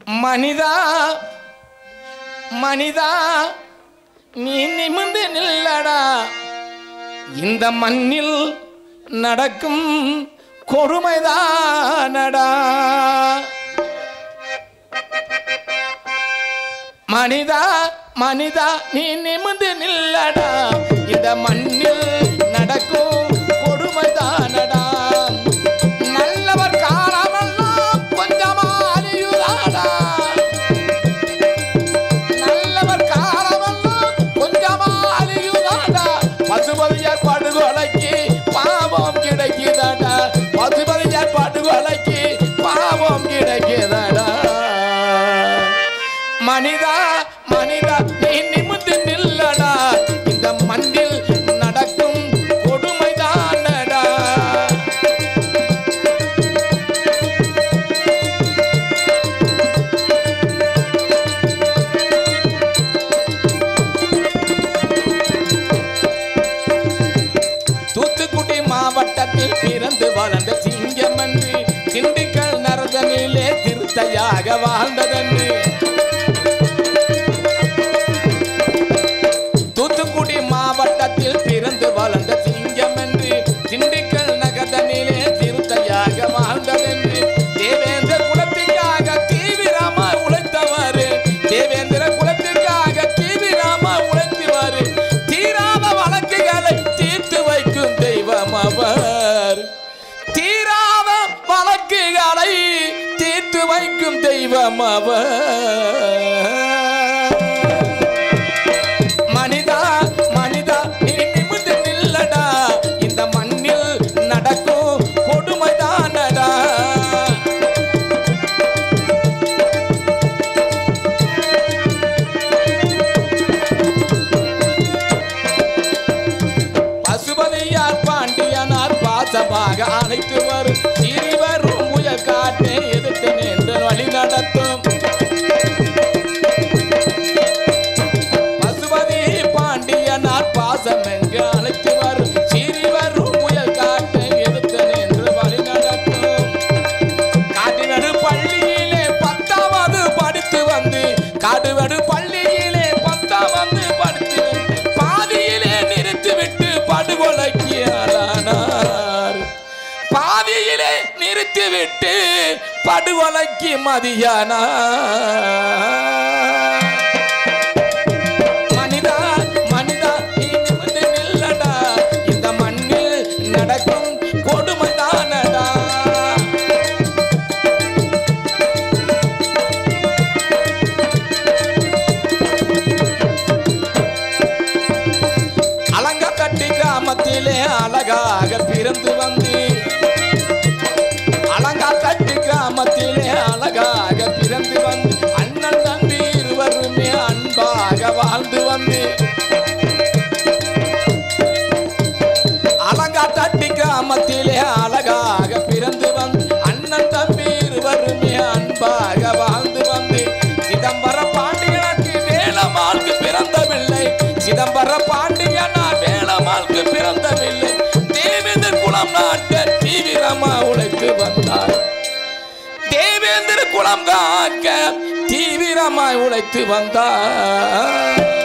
மனிதா மனிதா நீ நிமிர்ந்து நில்லடா இந்த மண்ணில் நடக்கும் கொடுமைதானடா மனிதா மனிதா நீ நிமிர்ந்து நில்லடா இந்த மண்ணில் நடக்கும் கொடுமைதானடா நல்லவர் காலமெல்லாம் கொஞ்சமா அழியுதாடா நல்லவர் காலமெல்லாம் கொஞ்சமா அழியுதாடா பசுபதியார் படுகொலைக்கு பாவம் கிடைக்குதாடா பசுபதியார் படுகொலைக்கு பாவம் கிடைக்குதாடா மனிதா மனிதா நீ நிமிர்ந்து நில்லடா இந்த மண்ணில் நடக்கும் கொடுமைதானடா தூத்துக்குடி மாவட்டத்தில் பிறந்து வளர்ந்த சிங்கம் என்று திண்டுக்கல் நரதனிலே திருத்தையாக வாழ்ந்ததென்று தூத்துக்குடி மாவட்டத்தில் பிறந்து வளர்ந்த சிங்கம் என்று திண்டுக்கல் நகதனிலே திருத்தையாக வாழ்ந்ததென்று தேவேந்திர குலத்திற்காக தீவிரமாய் உழைத்தவர் தேவேந்திர குலத்திற்காக தீவிரமாய் உழைத்தவர் தீராத வழக்குகளை தீர்த்து வைக்கும் தெய்வம் அவர் தீராத வழக்குகளை தீர்த்து வைக்கும் தெய்வம் அவர் மனிதா மனிதா நீ நிமிர்ந்து நில்லடா இந்த மண்ணில் நடக்கும் கொடுமைதானடா பசுபதியார் பாண்டியனார் பாசமாக அழைத்து வரும் சிறிவரும் முயல் காட்டை எதிர்த்து நின்று வழி நடத்தும் பசுபதி பாண்டியனார் பாசம் எங்கு அழைத்து வரும் சிறிவரும் முயல் காட்டை எதிர்த்து நின்று வழி நடத்தும் காட்டுநடு பள்ளியிலே பத்தாவது படித்து வந்து காடுவடு பள்ளியிலே பத்தாவது படித்து வந்து பாதியிலே நிறுத்திவிட்டு படுகொலைக்கு ஆளானார் பாதியிலே நிறுத்திவிட்டு படுகொலைக்கு மதியானார் மனிதா மனிதா நீ நிமிர்ந்து நில்லடா இந்த மண்ணில் நடக்கும் கொடுமைதானடா அலங்கத்தட்டி கிராமத்திலே அழகாக பிறந்து வந்து அலங்காத்தட்டி கிராமத்திலே அழகாக பிறந்து வந்து அண்ணன் தம்பி இருவருமே அன்பாக வாழ்ந்து வந்து அலங்காத்தட்டி கிராமத்திலே அழகாக பிறந்து வந்து அண்ணன் தம்பி இருவருமே அன்பாக வாழ்ந்து வந்து சிதம்பர பாண்டியனுக்கு வேலமாளுக்கு பிறந்தவில்லை சிதம்பர பாண்டியனா வேலமாளுக்கு பிறந்தவில்லை தேவேந்திர குலம் நாட்ட தீவிரமா உழைத்து வந்தார் தேவேந்திர குலம் காக்க தீவிரமாய் உழைத்து வந்தார்